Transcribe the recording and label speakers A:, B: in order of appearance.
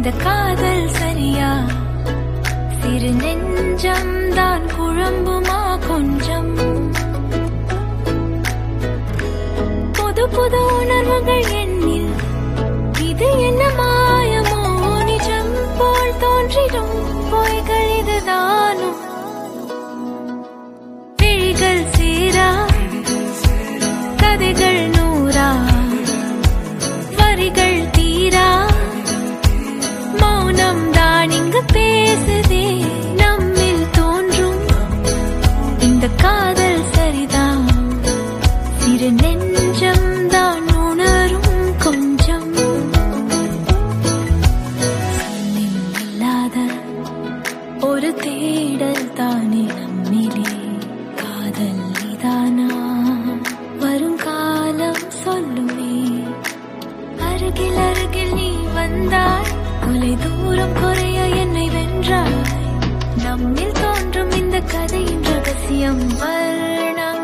A: இந்த காதல் சரியா சிறு நெஞ்சம் தான் குழம்புமா கொஞ்சம் புது புது உணர்வுகள் என்னில் இது என்ன மாயமோ நிஜம் போல் தோன்றிடும் பொய்கள் இதுதானோ விழிகள் சீரா கதைகள் நூறா வரிகள் தீரா மௌனம் தான் இங்கு பேசுதே நம்மில் தோன்றும் இந்த காதல் சரிதான் சிறு நெஞ்சம் தான் உணரும் கொஞ்சம் சொல்லில் இல்லாத ஒரு தேடல் தானே நம்மிலே காதல் இதானா வரும் காலம் சொல்லுமே அருகில் அருகில் நீ வந்தாய் கொலை தூரம் குறைய என்னை வென்றாய் நம்மில் தோன்றும் இந்த கதையின் ரகசியம் வர்ணம்